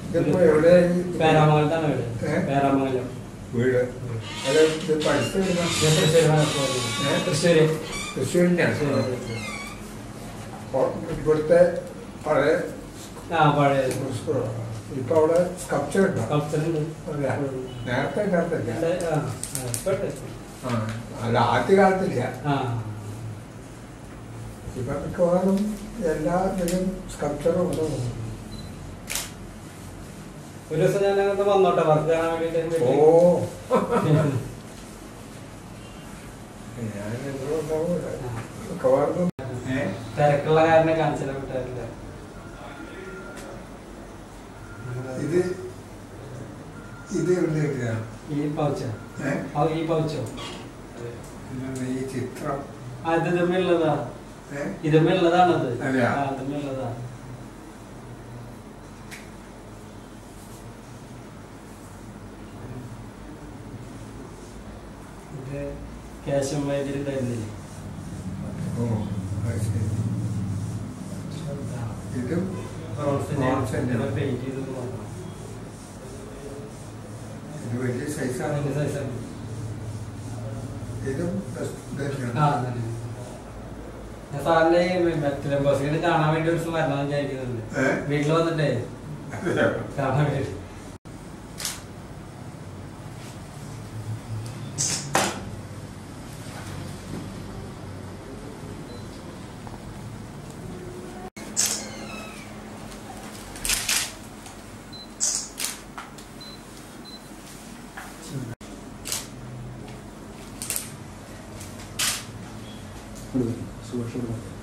ഇതിപ്പോ എവിടെ പേരാമംഗലത്താണ് വീട് ഏ? പേരാമംഗലം വീട് അത് ഇത് പഠിച്ചു വരുന്ന ഞാൻ തൃശ്ശൂർ ഭാഗത്ത് ഏ? തൃശ്ശൂര് തൃശ്ശൂരിൻ്റെയാണ് തൃശ്ശൂര്. ഇവിടുത്തെ പഴയ ആ പഴയ സ്കൂളാണ് ഇപ്പൊ അവിടെ സ്കൾപ്ചർ ഉണ്ടോ കൾച്ചറുണ്ട് അല്ല. നേരത്തെ കാലത്തില്ല ഉണ്ട്. ആ, ആ, ഇപ്പോഴുണ്ട്. ആ അല്ല ആദ്യ കാലത്തില്ല ആ ഇപ്പൊ മിക്കവാറും എല്ലാ ഇതിലും സ്കൾപ്ചറും ഉണ്ടോ ഒരു ദിവസം ഞാൻ അങ്ങോട്ട് വന്നോട്ടെ വർക്ക് കാണാൻ വേണ്ടിട്ട് ഓ ഞാൻ എന്തോ ഉണ്ടാവൂല മിക്കവാറും ഏ തിരക്കുള്ള കാരണം കാണിച്ചു തരാൻ പറ്റാറില്ല ഇത് ഇത് എവിടെ കിട്ടിയതാണ് ഈ പൗച്ചോ ഏ? ആ, ഈ പൗച്ചോ ഇതെന്താ ഈ ചിത്രം ആ ഇത് ഇതുമ്മയുള്ളതാ ഏ? ഇതുമ്മയുള്ളതാണത് അതെയോ? ആ ഇതുമ്മയുള്ളതാ ഇത് കേശവ വൈദ്യുതി ഉണ്ടായിരുന്നില്ലേ ഓ അത് ശരി ഇതും ബ്രോൺസിന്റെ ബ്രോൺസിന്റെ. ഇവിടെ പെയിന്റ് ചെയ്തത് മാത്രം. ഇത് വലിയ സൈസാണ് അതിന്റെ size ആണ്. ഇതും ഇതന്നെയാണ്. ആ, അതന്നെ. ഞാൻ സാറിന്റെ ഈ മറ്റേ ബസ്സിന് കാണാൻ വേണ്ടി ഒരു ദിവസം വരണം വിചാരിക്കുന്നുണ്ട് ഏ? വീട്ടിൽ വന്നിട്ടേ അതെയോ? കാണാൻ വേണ്ടി കൊടുക്കും സുഭാഷ് കൊടുക്കും